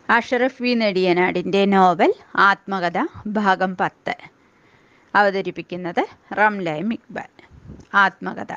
Ashraf V നെടിയനാടിൻ്റെ novel ആത്മകഥ ഭാഗം പത്ത് അവതരിപ്പിക്കുന്നത് റംലൈം ഇക്ബാൽ ആത്മകഥ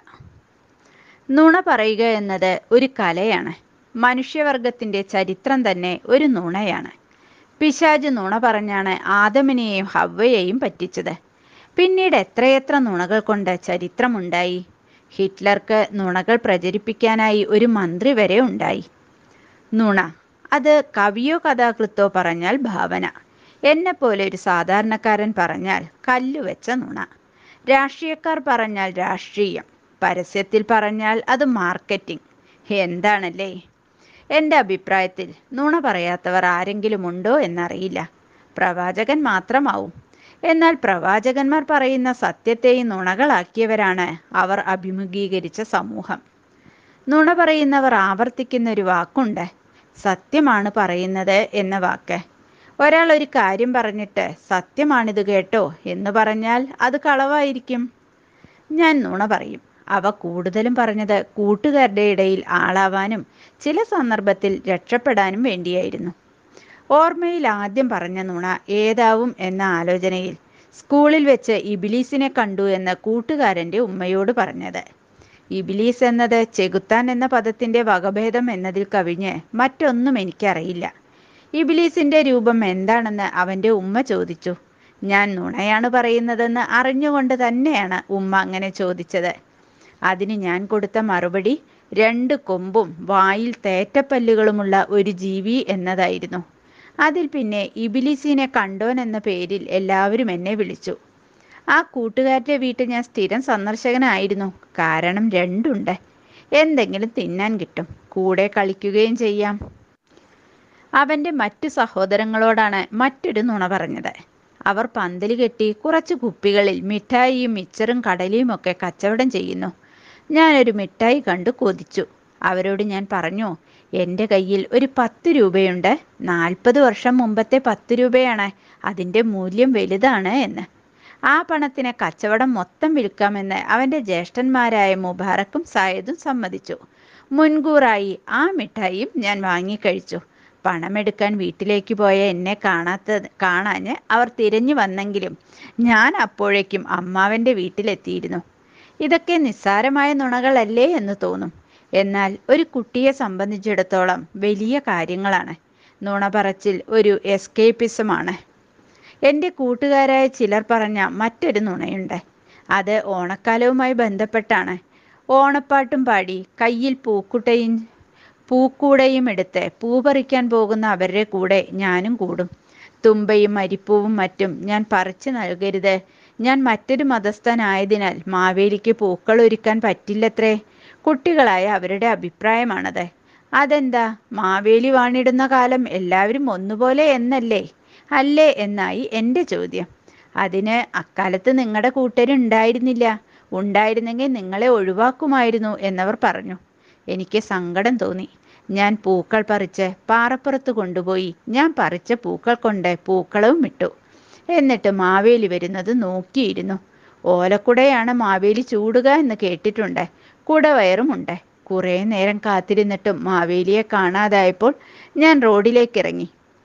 നുണ പറയുക എന്നത് ഒരു കലയാണ് മനുഷ്യവർഗത്തിൻ്റെ ചരിത്രം തന്നെ ഒരു നുണയാണ് പിശാജ് നുണ പറഞ്ഞാണ് ആദമിനെയും ഹവ്വയെയും പറ്റിച്ചത് പിന്നീട് എത്രയെത്ര നുണകൾ കൊണ്ട് ചരിത്രമുണ്ടായി ഹിറ്റ്ലർക്ക് നുണകൾ പ്രചരിപ്പിക്കാനായി ഒരു മന്ത്രി വരെ ഉണ്ടായി നുണ അത് കവിയോ കഥാകൃത്തോ പറഞ്ഞാൽ ഭാവന എന്നെ പോലെ ഒരു സാധാരണക്കാരൻ പറഞ്ഞാൽ കല്ലുവെച്ച നുണ രാഷ്ട്രീയക്കാർ പറഞ്ഞാൽ രാഷ്ട്രീയം പരസ്യത്തിൽ പറഞ്ഞാൽ അത് മാർക്കറ്റിംഗ് എന്താണല്ലേ എൻ്റെ അഭിപ്രായത്തിൽ നുണ പറയാത്തവർ ആരെങ്കിലും ഉണ്ടോ എന്നറിയില്ല പ്രവാചകൻ മാത്രമാവും എന്നാൽ പ്രവാചകന്മാർ പറയുന്ന സത്യത്തെയും നുണകളാക്കിയവരാണ് അവർ അഭിമുഖീകരിച്ച സമൂഹം നുണ പറയുന്നവർ ആവർത്തിക്കുന്ന ഒരു വാക്കുണ്ട് സത്യമാണ് പറയുന്നത് എന്ന വാക്ക് ഒരാൾ ഒരു കാര്യം പറഞ്ഞിട്ട് സത്യമാണിത് കേട്ടോ എന്ന് പറഞ്ഞാൽ അത് കളവായിരിക്കും ഞാൻ നുണ പറയും അവ കൂടുതലും പറഞ്ഞത് കൂട്ടുകാരുടെ ഇടയിൽ ആളാവാനും ചില സന്ദർഭത്തിൽ രക്ഷപ്പെടാനും വേണ്ടിയായിരുന്നു ഓർമ്മയിൽ ആദ്യം പറഞ്ഞ നുണ ഏതാവും എന്ന ആലോചനയിൽ സ്കൂളിൽ വെച്ച് ഇബിലീസിനെ കണ്ടു എന്ന് കൂട്ടുകാരൻ്റെ ഉമ്മയോട് പറഞ്ഞത് ഇബിലീസ് എന്നത് ചെകുത്താൻ എന്ന പദത്തിൻ്റെ വകഭേദം എന്നതിൽ കവിഞ്ഞ് മറ്റൊന്നും എനിക്കറിയില്ല ഇബിലീസിൻ്റെ രൂപം എന്താണെന്ന് അവൻ്റെ ഉമ്മ ചോദിച്ചു ഞാൻ നുണയാണ് പറയുന്നതെന്ന് അറിഞ്ഞുകൊണ്ട് തന്നെയാണ് ഉമ്മ അങ്ങനെ ചോദിച്ചത് അതിന് ഞാൻ കൊടുത്ത മറുപടി രണ്ട് കൊമ്പും വായിൽ തേറ്റപ്പല്ലുകളുമുള്ള ഒരു ജീവി എന്നതായിരുന്നു അതിൽ പിന്നെ ഇബിലിസിനെ കണ്ടോൻ എന്ന പേരിൽ എല്ലാവരും എന്നെ വിളിച്ചു ആ കൂട്ടുകാരുടെ വീട്ടിൽ ഞാൻ സ്ഥിരം സന്ദർശകനായിരുന്നു കാരണം രണ്ടുണ്ട് എന്തെങ്കിലും തിന്നാൻ കിട്ടും കൂടെ കളിക്കുകയും ചെയ്യാം അവൻ്റെ മറ്റു സഹോദരങ്ങളോടാണ് മറ്റൊരു നുണ പറഞ്ഞത് അവർ പന്തല് കെട്ടി കുറച്ച് കുപ്പികളിൽ മിഠായിയും മിച്ചറും കടലയും ഒക്കെ കച്ചവടം ചെയ്യുന്നു ഞാനൊരു മിഠായി കണ്ടു കൊതിച്ചു അവരോട് ഞാൻ പറഞ്ഞു എൻ്റെ കയ്യിൽ ഒരു പത്ത് രൂപയുണ്ട് നാൽപ്പത് വർഷം മുമ്പത്തെ പത്ത് രൂപയാണ് അതിൻ്റെ മൂല്യം വലുതാണ് എന്ന് ആ പണത്തിന് കച്ചവടം മൊത്തം വിൽക്കാമെന്ന് അവൻ്റെ ജ്യേഷ്ഠന്മാരായ മുബാറക്കും സായദും സമ്മതിച്ചു മുൻകൂറായി ആ മിഠായിയും ഞാൻ വാങ്ങിക്കഴിച്ചു പണമെടുക്കാൻ വീട്ടിലേക്ക് പോയ എന്നെ കാണാത്ത കാണാന് അവർ തിരഞ്ഞു വന്നെങ്കിലും ഞാൻ അപ്പോഴേക്കും അമ്മാവൻ്റെ വീട്ടിലെത്തിയിരുന്നു ഇതൊക്കെ നിസ്സാരമായ നുണകളല്ലേ എന്ന് തോന്നും എന്നാൽ ഒരു കുട്ടിയെ സംബന്ധിച്ചിടത്തോളം വലിയ കാര്യങ്ങളാണ് നുണ പറച്ചിൽ ഒരു എസ്കേപ്പിസമാണ് എൻ്റെ കൂട്ടുകാരായ ചിലർ പറഞ്ഞ മറ്റൊരു നുണയുണ്ട് അത് ഓണക്കാലവുമായി ബന്ധപ്പെട്ടാണ് ഓണപ്പാട്ടും പാടി കയ്യിൽ പൂക്കുട്ടയും പൂക്കൂടയും എടുത്ത് പൂ പറിക്കാൻ പോകുന്ന അവരുടെ കൂടെ ഞാനും കൂടും തുമ്പയും അരിപ്പൂവും മറ്റും ഞാൻ പറിച്ചു നൽകരുത് ഞാൻ മറ്റൊരു മതസ്ഥനായതിനാൽ മാവേലിക്ക് പൂക്കൾ ഒരുക്കാൻ പറ്റില്ലത്രേ കുട്ടികളായ അവരുടെ അഭിപ്രായമാണത് അതെന്താ മാവേലി വാണിടുന്ന കാലം എല്ലാവരും ഒന്നുപോലെ എന്നല്ലേ അല്ലേ എന്നായി എൻ്റെ ചോദ്യം അതിന് അക്കാലത്ത് നിങ്ങളുടെ കൂട്ടരുണ്ടായിരുന്നില്ല ഉണ്ടായിരുന്നെങ്കിൽ നിങ്ങളെ ഒഴിവാക്കുമായിരുന്നു എന്നവർ പറഞ്ഞു എനിക്ക് സങ്കടം തോന്നി ഞാൻ പൂക്കൾ പറിച്ച് പാറപ്പുറത്ത് കൊണ്ടുപോയി ഞാൻ പറിച്ച പൂക്കൾ കൊണ്ട് പൂക്കളവും ഇട്ടു എന്നിട്ട് മാവേലി വരുന്നത് നോക്കിയിരുന്നു ഓലക്കുടയാണ് മാവേലി ചൂടുക എന്ന് കേട്ടിട്ടുണ്ട് കുടവയറുമുണ്ട് കുറേ നേരം കാത്തിരുന്നിട്ടും മാവേലിയെ കാണാതായപ്പോൾ ഞാൻ റോഡിലേക്ക് ഇറങ്ങി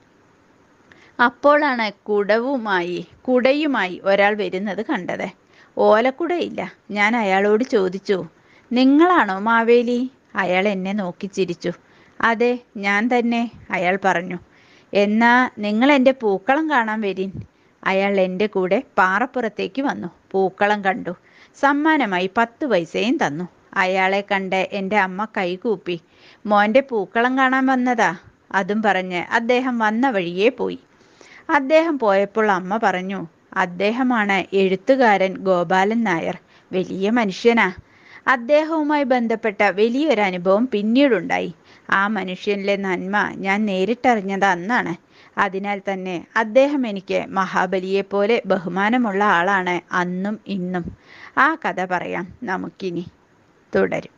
അപ്പോഴാണ് കുടവുമായി കുടയുമായി ഒരാൾ വരുന്നത് കണ്ടത് ഓലക്കുടയില്ല ഞാൻ അയാളോട് ചോദിച്ചു നിങ്ങളാണോ മാവേലി അയാൾ എന്നെ നോക്കി ചിരിച്ചു അതെ ഞാൻ തന്നെ അയാൾ പറഞ്ഞു എന്നാ നിങ്ങൾ എൻ്റെ പൂക്കളം കാണാൻ വരീൻ അയാൾ എൻ്റെ കൂടെ പാറപ്പുറത്തേക്ക് വന്നു പൂക്കളം കണ്ടു സമ്മാനമായി പത്ത് പൈസയും തന്നു അയാളെ കണ്ട് എൻ്റെ അമ്മ കൈകൂപ്പി മോൻ്റെ പൂക്കളം കാണാൻ വന്നതാ അതും പറഞ്ഞ് അദ്ദേഹം വന്ന വഴിയേ പോയി അദ്ദേഹം പോയപ്പോൾ അമ്മ പറഞ്ഞു അദ്ദേഹമാണ് എഴുത്തുകാരൻ ഗോപാലൻ നായർ വലിയ മനുഷ്യനാ അദ്ദേഹവുമായി ബന്ധപ്പെട്ട വലിയൊരു അനുഭവം പിന്നീടുണ്ടായി ആ മനുഷ്യനിലെ നന്മ ഞാൻ നേരിട്ടറിഞ്ഞത് അന്നാണ് അതിനാൽ തന്നെ അദ്ദേഹം എനിക്ക് മഹാബലിയെ പോലെ ബഹുമാനമുള്ള ആളാണ് അന്നും ഇന്നും ആ കഥ പറയാം നമുക്കിനി തുടരും